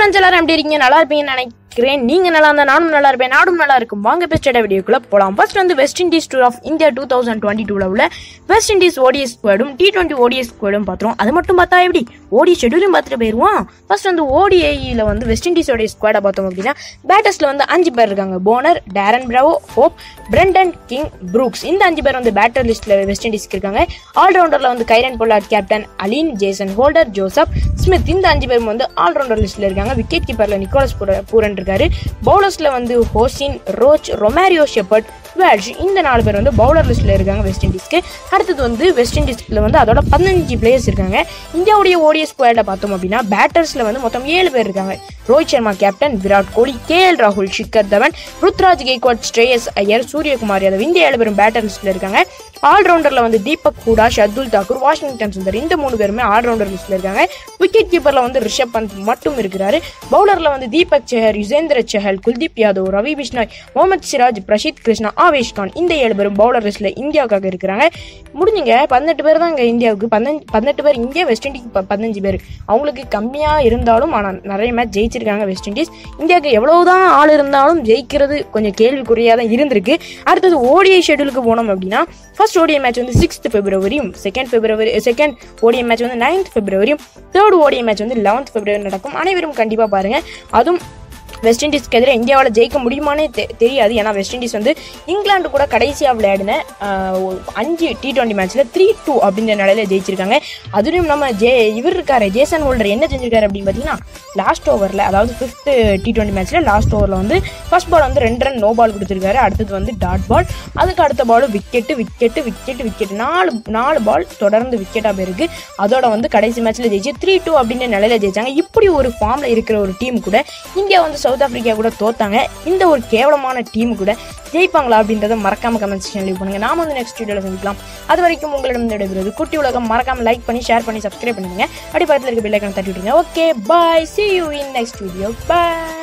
friends எல்லாரும் எப்படி இருக்கீங்க நல்லா இருப்பீங்கன்னு நினைக்கிறேன் நீங்க நல்லா இருந்தா நானும் நல்லா இருப்பேன் நாடும் நல்லா இருக்கும் வாங்க பெஸ்ட் வீடியோக்குள்ள போலாம் ஃபர்ஸ்ட் வந்து West Indies tour of India two thousand twenty டூல உள்ள வெஸ்ட் இண்டீஸ் ஓடிஎஸ் ஸ்குவாடும் டி டுவெண்ட்டி ஓடிஎஸ் ஸ்குவாடும் பார்த்தோம் அது மட்டும் பார்த்தா எப்படி ஓடி ஷெடியூலும் பார்த்துட்டு போயிருவோம் ஃபர்ஸ்ட் வந்து ஓடிஐல வந்து வெஸ்ட் இண்டீஸோடைய ஸ்குவாடை பார்த்தோம் அப்படின்னா பேட்டர்ஸ்ல வந்து அஞ்சு பேர் இருக்காங்க Bonner Darren Bravo Hope Brandon King Brooks இந்த அஞ்சு பேர் வந்து பேட்டர் லிஸ்ட்ல வெஸ்ட் இண்டீஸ்க்கு இருக்காங்க ஆல்ரவுண்டர்ல வந்து Kieron Pollard captain Allen Jason Holder Joseph Smith இந்த அஞ்சு பேரும் வந்து ஆல்ரவுண்டர் லிஸ்ட்ல இருக்காங்க விக்கெட் கீப்பர்ல நிக்கோலஸ் பூர- பூரன் இருக்காரு பவுலர்ஸ்ல வந்து Hosein Roach Romario Shepherd Walsh இந்த நாலு பேர் வந்து பவுலர் லிஸ்ட்ல இருக்காங்க வெஸ்ட் இண்டீஸ்க்கு அடுத்தது வந்து வெஸ்ட் இண்டீஸ்ல வந்து அதோட பதினஞ்சு பிளேயர்ஸ் இருக்காங்க இந்தியாவுடைய ஓடிஎஸ் ஸ்குவாட பார்த்தோம் அப்படின்னா பேட்டர்ஸ்ல வந்து மொத்தம் ஏழு பேர் இருக்காங்க Rohit Sharma captain Virat Kohli K L ராகுல் ஷிக்கர் தவன் ருத்ராஜ் கெய்க்வாட் ஸ்ரேயஸ் ஐயர் சூரியகுமார் யாதவ் இந்த ஏழு பேரும் பேட்டர் லிஸ்ட்ல இருக்காங்க ஆல்ரவுண்டர்ல வந்து தீபக் ஹூடா ஷர்துல் தாக்கூர் வாஷிங்டன் சுந்தர் இந்த மூணு பேருமே ஆல்ரவுண்டர் லிஸ்ட்ல இருக்காங்க விக்கெட் கீப்பர்ல வந்து ரிஷப் பந்த் மட்டும் இருக்கிறாரு பவுலர்ல வந்து தீபக் செஹர் யுசேந்திர செஹல் குல்தீப் யாதவ் ரவி பிஷ்னாய் முகமது சிராஜ் பிரஷித் கிருஷ்ணா ஆவேஷ் கான் இந்த ஏழு பேரும் பவுலர் லிஸ்ட்ல இந்தியாவுக்காக இருக்கிறாங்க முடிஞ்சுங்க பதினெட்டு பேர் தான் இங்க இந்தியாவுக்கு பதினஞ்சு பதினெட்டு பேர் இந்தியா வெஸ்ட் இண்டீஸ் ப- பதினஞ்சு பேர் அவங்களுக்கு கம்மியா இருந்தாலும் ஆனா நிறைய மேட்ச் ஜெயிச்சிருக்காங்க வெஸ்ட் இண்டீஸ் இந்தியாவுக்கு எவ்வளவுதான் ஆள் இருந்தாலும் ஜெயிக்கிறது கொஞ்சம் கேள்விக்குறியா தான் இருந்திருக்கு அடுத்தது ஓடிஐ ஷெட்யூலுக்கு போனோம் அப்படின்னா ஃபர்ஸ்ட் ஓடிஐ மேட்ச் வந்து சிக்ஸ்த் பிப்ரவரியும் second February second ODI match வந்து நைன்த் பிப்ரவரியும் தேர்ட் ஓடிஐ மேட்ச் வந்து லெவன்த் பிப்ரவரி நடக்கும் அனைவரும் கண்டிப்பாக பாருங்க அதுவும் வெஸ்ட் இண்டீஸ்க்கு எதிராக இந்தியாவால் ஜெயிக்க முடியுமானே தெ- தெரியாது ஏன்னா வெஸ்ட் இண்டீஸ் வந்து இங்கிலாந்து கூட கடைசியாக விளையாடின ஆஹ், ஒரு அஞ்சு டி டுவெண்ட்டி மேட்ச்சில் த்ரீ டூ அப்படின்ற நிலையில ஜெயிச்சிருக்காங்க அதுலேயும் நம்ம ஜே இவர் இருக்காரு ஜேசன் ஹோல்டர் என்ன செஞ்சிருக்காரு அப்படின்னு பார்த்தீங்கன்னா லாஸ்ட் ஓவரில் அதாவது ஃபிஃப்த் டி டுவெண்ட்டி மேட்ச்சில் லாஸ்ட் ஓவரில் வந்து ஃபர்ஸ்ட் பால் வந்து ரெண்டு ரன் நோ பால் கொடுத்துருக்காரு அடுத்தது வந்து டாட் பால் அதுக்கு அடுத்த ball wicket wicket wicket wicket நாலு நாலு பால் தொடர்ந்து விக்கெட்டாக போயிருக்கு அதோட வந்து கடைசி மேட்ச்சில் ஜெயிச்சு த்ரீ டூ அப்படின்ற நிலையில ஜெயிச்சாங்க இப்படி ஒரு ஃபார்மில் இருக்கிற ஒரு டீம் கூட இந்தியா வந்து சவுத் ஆப்பிரிக்கா கூட தோத்தாங்க இந்த ஒரு கேவலமான டீம் கூட ஜெயிப்பாங்களா அப்படின்றத மறக்காம கமெண்ட் செக்ஷன் லீவ் பண்ணுங்க நாம வந்து நெக்ஸ்ட் வீடியோவில் சந்திக்கலாம் அது வரைக்கும் உங்களிடம் விடைபெறுவது குட்டி உலகம் மறக்காம லைக் பண்ணி ஷேர் பண்ணி சப்ஸ்கிரைப் பண்ணுங்க அப்படி பக்கத்தில் இருக்க பெல் ஐக்கன் தட்டி விட்டுருங்க okay bye see you in next video bye